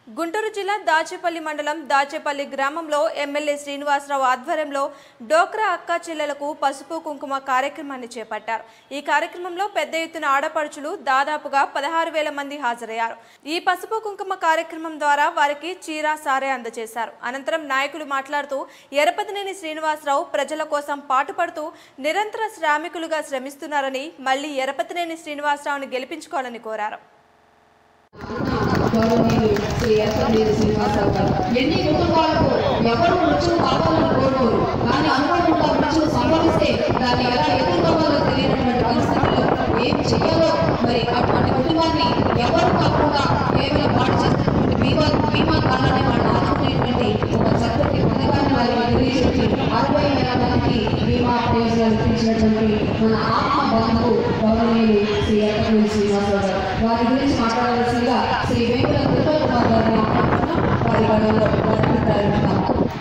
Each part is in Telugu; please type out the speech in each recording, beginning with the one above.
గుంటూరు జిల్లా దాచేపల్లి మండలం దాచేపల్లి గ్రామంలో ఎమ్మెల్యే శ్రీనివాసరావు ఆధ్వర్యంలో డోక్రా అక్క చెల్లెలకు పసుపు కుంకుమ కార్యక్రమాన్ని చేపట్టారు ఈ కార్యక్రమంలో పెద్ద ఎత్తున ఆడపడుచులు దాదాపుగా పదహారు వేల మంది హాజరయ్యారు ఈ పసుపు కుంకుమ కార్యక్రమం ద్వారా వారికి చీర సారే అందజేశారు అనంతరం నాయకులు మాట్లాడుతూ ఎరపతినేని శ్రీనివాసరావు ప్రజల కోసం పాటుపడుతూ నిరంతర శ్రామికులుగా శ్రమిస్తున్నారని మళ్లీ ఎరపతినేని శ్రీనివాసరావుని గెలిపించుకోవాలని కోరారు గౌరవనీయులు శ్రీ ఎస్ఎండి శ్రీనివాసరావు గారు ఎన్ని కుటుంబాలకు ఎవరు మృత్యువు కావాలని కోరుకోరు కానీ అనుకోకుండా మృత్యువు సంభవిస్తే దాన్ని ఎలా ఎదుర్కోవాలో తెలియనటువంటి పరిస్థితుల్లో ఏం చేయాలో మరి అటువంటి కుటుంబాన్ని ఎవరు కాకుండా కేవలం వాడు చేస్తున్నటువంటి బీమా బీమా కాలాన్ని వాళ్ళు ఆదుకునేటువంటి ఒక చక్కటి పథకాన్ని వారికి తెలియజేసి అరవై వేల మందికి బీమా ప్రయోజనాలు ఇప్పించినటువంటి మన ఆత్మ బంధువు గౌరవనీయులు శ్రీ ఎస్ఎండి శ్రీనివాసరావు గారు వారి గురించి మాట్లాడవలసిందిగా శ్రీ వేముల తిరుపతి కుమార్ గారిని ఆహ్వానిస్తున్నాం. వారి గడవలో వారిని ప్రారంభిస్తాం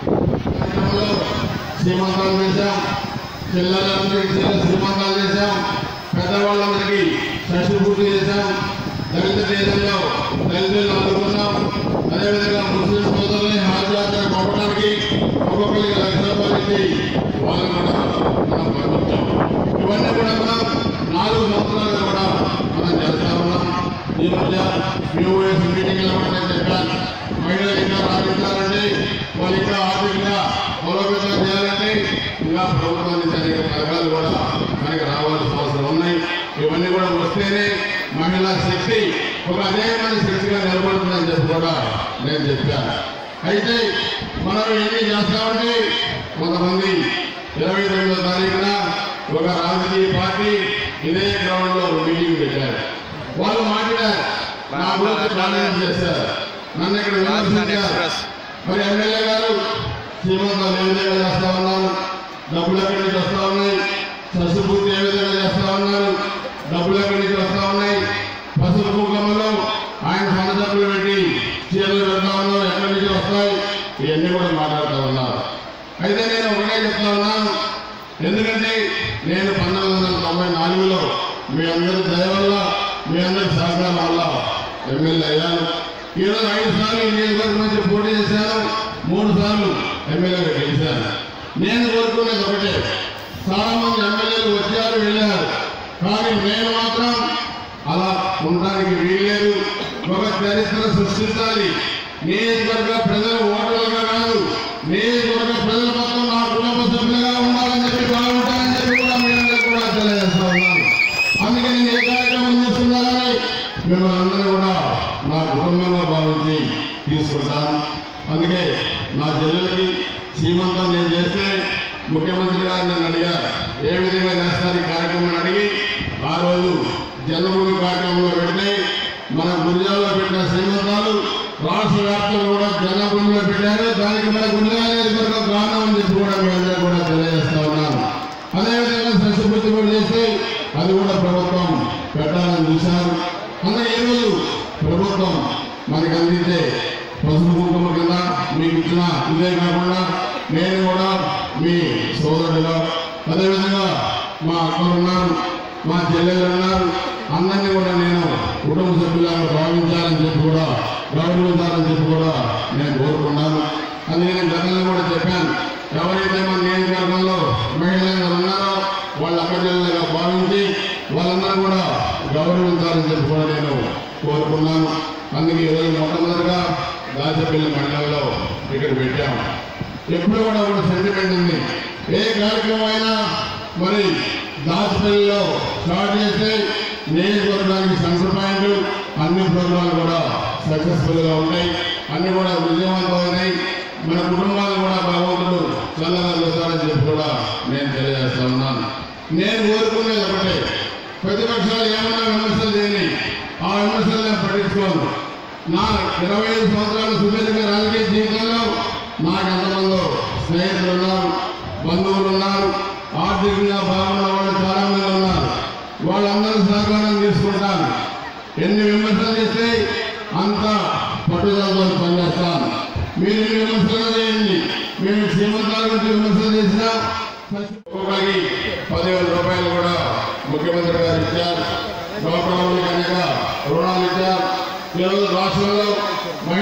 శ్రీమంతాలు చేశాం పిల్లలందరికీ శ్రీమంతాలు చేశాం పెద్దవాళ్ళందరికీ షష్టి పూర్తి చేశాం దళిత దేశంలో దళితులను ఆదుకున్నాం అదేవిధంగా ముస్లిం సోదరుల్ని హాజరు పంపడానికి ఒక్కొక్కరికి లక్ష రూపాయలు ఇచ్చి వాళ్ళు కూడా మనం పంపించాం ఇవన్నీ కూడా మనం నాలుగు సంవత్సరాలు కూడా మనం చేస్తా ఉన్నాం ఈ మధ్య యూఎస్ మీటింగ్ నేను చెప్పాను మహిళలు ఇంకా రాణించాలంటే వాళ్ళు ఇంకా ఆర్థికంగా బలోపేతం చేయాలంటే ఇంకా ప్రభుత్వం నుంచి అనేక పథకాలు కూడా మనకి రావాల్సిన అవసరం ఉన్నాయి ఇవన్నీ కూడా వస్తేనే మహిళా శక్తి ఒక అదేమైన శక్తిగా నిలబడుతుందని చెప్పి కూడా నేను చెప్పాను అయితే మనం ఎన్ని చేస్తామంటే కొంతమంది ఇరవై తొమ్మిదో తారీఖున ఒక రాజకీయ పార్టీ ఇదే గ్రౌండ్లో మీటింగ్ పెట్టారు వాళ్ళు మాట్లాడారు నా గురించి డామినేట్ చేశారు నన్ను ఇక్కడ విమర్శించారు మరి ఎమ్మెల్యే గారు శ్రీమంతాలు ఏ విధంగా చేస్తా ఉన్నారు డబ్బులు ఎక్కడి నుంచి వస్తా ఉన్నాయి సస్యపూర్తి ఏ విధంగా చేస్తా ఉన్నారు డబ్బులు ఎక్కడి నుంచి వస్తా ఉన్నాయి పసుపు కుంకుమలో ఆయన సొంత డబ్బులు పెట్టి చీరలు పెడతా ఉన్నారు ఎక్కడి నుంచి వస్తాయి ఇవన్నీ కూడా మాట్లాడుతూ ఉన్నారు అయితే నేను ఒకటే చెప్తా ఉన్నాను ఎందుకంటే నేను పంతొమ్మిది వందల తొంభై నాలుగులో మీ అందరి దయ వల్ల మీ అందరి సహకారం వల్ల ఎమ్మెల్యే అయ్యాను ఈరోజు ఐదు సార్లు ఈ నియోజకవర్గం నుంచి పోటీ చేశాను మూడు సార్లు ఎమ్మెల్యేగా గెలిచాను నేను కోరుకునేది ఒకటే చాలా మంది ఎమ్మెల్యేలు వచ్చారు వెళ్ళారు కానీ నేను మాత్రం అలా ఉండడానికి వీల్లేదు ఒక చరిత్ర సృష్టించాలి నియోజకవర్గ ప్రజలు ఓటర్లుగా కాదు నియోజకవర్గ ప్రజలు మొత్తం నా కుటుంబ సభ్యులుగా ఉండాలని చెప్పి బాగుంటారని చెప్పి కూడా మీరందరూ కూడా తెలియజేస్తా ఉన్నాను అందుకే నేను ఏ కార్యక్రమం చేస్తున్నానని మిమ్మల్ని అందరూ కూడా నా కుటుంబంలో భావించి తీసుకుంటాను అందుకే నా చెల్లెలకి సీమంతం నేను చేస్తే ముఖ్యమంత్రి గారు నన్ను అడిగారు ఏ విధంగా చేస్తారు ఈ కార్యక్రమం అడిగి ఆ రోజు జన్మభూమి కార్యక్రమంలో పెడితే మన గురిజాల్లో పెట్టిన శ్రీమంతాలు రాష్ట్ర వ్యాప్తంగా కూడా జన్మభూమిలో పెట్టారు దానికి మన గురిజాల నియోజకవర్గం కారణం అని చెప్పి కూడా మీ అందరూ కూడా తెలియజేస్తా ఉన్నాను అదేవిధంగా సస్యపూర్తి కూడా చేస్తే అది కూడా ప్రభుత్వం పెట్టాలని చూశారు అందుకే ఈరోజు ప్రభుత్వం మనకి అందించే పసుపు కుంకుమ కింద మీకు ఇచ్చిన ఇదే కాకుండా నేను కూడా మీ సోదరుడుగా అదేవిధంగా మా అక్కలు ఉన్నారు మా చెల్లెలు ఉన్నారు అందరినీ కూడా నేను కుటుంబ సభ్యులను భావించాలని చెప్పి కూడా గౌరవించాలని చెప్పి కూడా నేను కోరుకున్నాను అది నేను గతంలో కూడా చెప్పాను ఎవరైతే మన నియోజకవర్గంలో మహిళలు ఉన్నారో వాళ్ళ అక్కడిగా భావించి వాళ్ళందరూ కూడా గౌరవించాలని చెప్పి కూడా నేను కోరుకున్నాను అందుకే ఈరోజు మొట్టమొదటిగా దాచపల్లి మండలంలో ఇక్కడ పెట్టాము ఎప్పుడు కూడా ఒక సెంటిమెంట్ ఉంది ఏ కార్యక్రమం అయినా మరి దాచపల్లిలో స్టార్ట్ చేస్తే నియోజకవర్గానికి సెంటర్ పాయింట్ అన్ని ప్రోగ్రాలు కూడా సక్సెస్ఫుల్గా ఉంటాయి అన్ని కూడా విజయవంతమైనాయి మన కుటుంబాలు కూడా భగవంతుడు చల్లగా చూస్తారని చెప్పి కూడా నేను తెలియజేస్తా ఉన్నాను నేను కోరుకునేది ఒకటే ప్రతిపక్షాలు ఏమన్నా విమర్శలు చేయని ఆ విమర్శలు నేను పట్టించుకోను నా ఇరవై ఐదు సంవత్సరాల సుదీర్ఘ రాజకీయ జీవితంలో నాకు ఎంతమందో స్నేహితులు ఉన్నారు బంధువులు ఉన్నారు ఆర్థికంగా బాగున్న వాళ్ళు చాలా మంది ఉన్నారు వాళ్ళందరూ సహకారం తీసుకుంటాను ఎన్ని విమర్శలు చేస్తే అంత పట్టుదలతో పనిచేస్తాను మీరు ఎన్ని విమర్శలు చేయండి మేము శ్రీమంతాల గురించి విమర్శలు చేసినా ఒక్కొక్కరికి పదివేల రూపాయలు కూడా ముఖ్యమంత్రి గారు ఇచ్చారు డాక్టర్ అనేక రుణాలు ఇచ్చారు ఈరోజు రాష్ట్రంలో మహిళా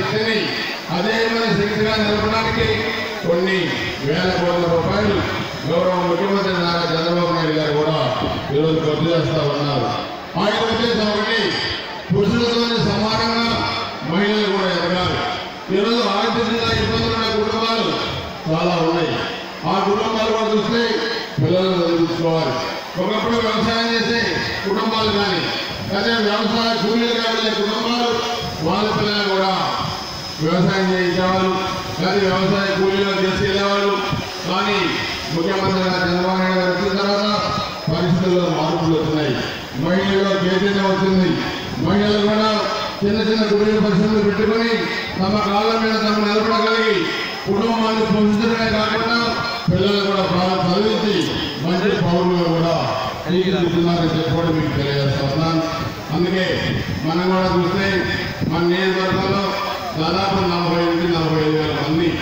శక్తిని అదే మన శక్తిగా నిలపడానికి కొన్ని వేల కోట్ల రూపాయలు గౌరవ ముఖ్యమంత్రి నారా చంద్రబాబు నాయుడు గారు కూడా ఈరోజు ఖర్చు చేస్తా ఉన్నారు ఆయన ఉద్దేశం ఒకటి పురుషులతోనే సమానంగా మహిళలు కూడా ఎదగాలి ఈరోజు ఆర్థికంగా ఇబ్బందులు ఉన్న కుటుంబాలు చాలా ఉన్నాయి ఆ కుటుంబాలు కూడా చూస్తే పిల్లలను చదివించుకోవాలి ఒకప్పుడు వ్యవసాయం చేసే కుటుంబాలు కానీ అదే వ్యవసాయ కూలీలుగా వెళ్ళే కుటుంబాలు వాళ్ళ పిల్లలు కూడా వ్యవసాయం చేయించేవాళ్ళు కానీ వ్యవసాయ కూలీలు తీసుకెళ్లేవాళ్ళు కానీ ముఖ్యమంత్రి గారు చంద్రబాబు నాయుడు గారు వచ్చిన తర్వాత పరిస్థితుల్లో మార్పులు వచ్చినాయి మహిళల్లో చైతన్యం వచ్చింది మహిళలు కూడా చిన్న చిన్న కుటీర పరిశ్రమలు పెట్టుకొని తమ కాళ్ళ మీద తమ నిలబడగలిగి కుటుంబాన్ని పోషించడమే కాకుండా పిల్లలు కూడా బాగా చదివించి మంచి పౌరులు కూడా తీర్చిదిద్దుతున్నారని చెప్పుకోవడం మీకు తెలియజేస్తున్నాను అందుకే మనం కూడా చూస్తే మన నియోజకవర్గంలో దాదాపు నలభై నుండి నలభై ఐదు వేల మంది